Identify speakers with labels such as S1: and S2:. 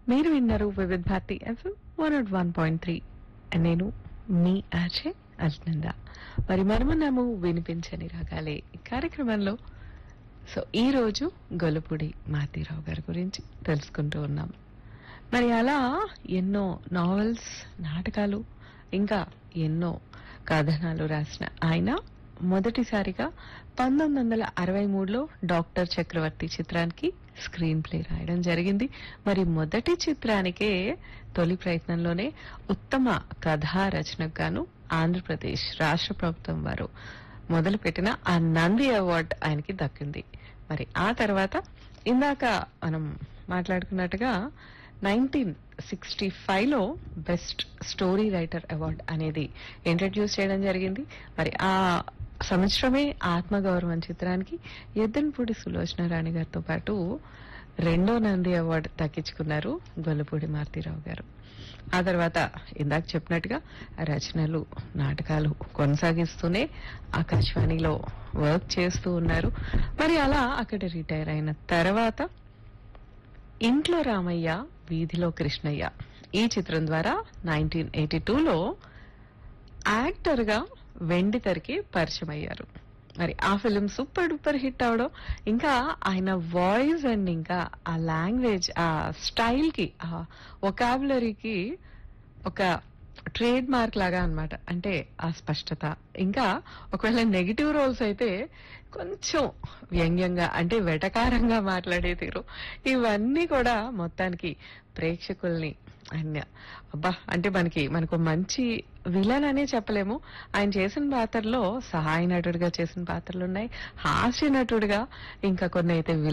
S1: మీరు విన్నారు Vividh Bharati FM one nought one point three నేను మీ ఆర్చే అల్నంద మరి మనమున్నాము వినిపించని రాగాలే ఈ కార్యక్రమంలో సో ఈ రోజు గొల్లపూడి మాతీరావు గారి గురించి తెలుసుకుంటూ ఉన్నాం మరి అలా ఎన్నో నావెల్స్ నాటకాలు ఇంకా ఎన్నో కథనాలు రాసిన ఆయన మొదటిసారిగా పంతొమ్మిది వందల అరవై మూడులో డాక్టర్ చక్రవర్తి చిత్రానికి స్క్రీన్ ప్లే రాయడం జరిగింది మరి మొదటి చిత్రానికే తొలి ప్రయత్నంలోనే ఉత్తమ కథా రచనకు గాను ఆంధ్రప్రదేశ్ రాష్ట్ర ప్రభుత్వం వారు మొదలుపెట్టిన ఆ నంది అవార్డు ఆయనకి దక్కింది మరి ఆ తర్వాత ఇందాక మనం మాట్లాడుకున్నట్టుగా నైన్టీన్ సిక్స్టీ ఫైవ్ లో బెస్ట్ స్టోరీ రైటర్ అవార్డ్ అనేది ఇంట్రడ్యూస్ చేయడం జరిగింది మరి ఆ సంవత్సరమే ఆత్మగౌరవం చిత్రానికి ఎద్దనపూడి సులోచన రాణి గారితో పాటు రెండో నంది అవార్డు దక్కించుకున్నారు గొల్లపూడి మారుతీరావు గారు ఆ తర్వాత ఇందాక చెప్పినట్టుగా రచనలు నాటకాలు కొనసాగిస్తూనే ఆకాశవాణిలో వర్క్ చేస్తూ ఉన్నారు మరి అలా అక్కడ రిటైర్ అయిన తర్వాత ఇంట్లో రామయ్య వీధిలో కృష్ణయ్య ఈ చిత్రం ద్వారా నైన్టీన్ ఎయిటీ టూలో యాక్టర్ గా వెండి తెరకి పరిచయం అయ్యారు మరి ఆ ఫిలిం సూపర్ డూపర్ హిట్ అవడం ఇంకా ఆయన వాయిస్ అండ్ ఇంకా ఆ లాంగ్వేజ్ ఆ స్టైల్ కి ఆ ఒకాబులరీకి ఒక ట్రేడ్ మార్క్ లాగా అన్నమాట అంటే ఆ స్పష్టత ఇంకా ఒకవేళ నెగిటివ్ రోల్స్ అయితే కొంచెం వ్యంగ్యంగా అంటే వెటకారంగా మాట్లాడే తీరు ఇవన్నీ కూడా మొత్తానికి ప్రేక్షకుల్ని ఆయన అబ్బా అంటే మనకి మనకు మంచి విలన్ అనే చెప్పలేము ఆయన చేసిన పాత్రలో సహాయ నటుడిగా చేసిన పాత్రలు ఉన్నాయి హాస్య నటుడిగా ఇంకా కొన్ని అయితే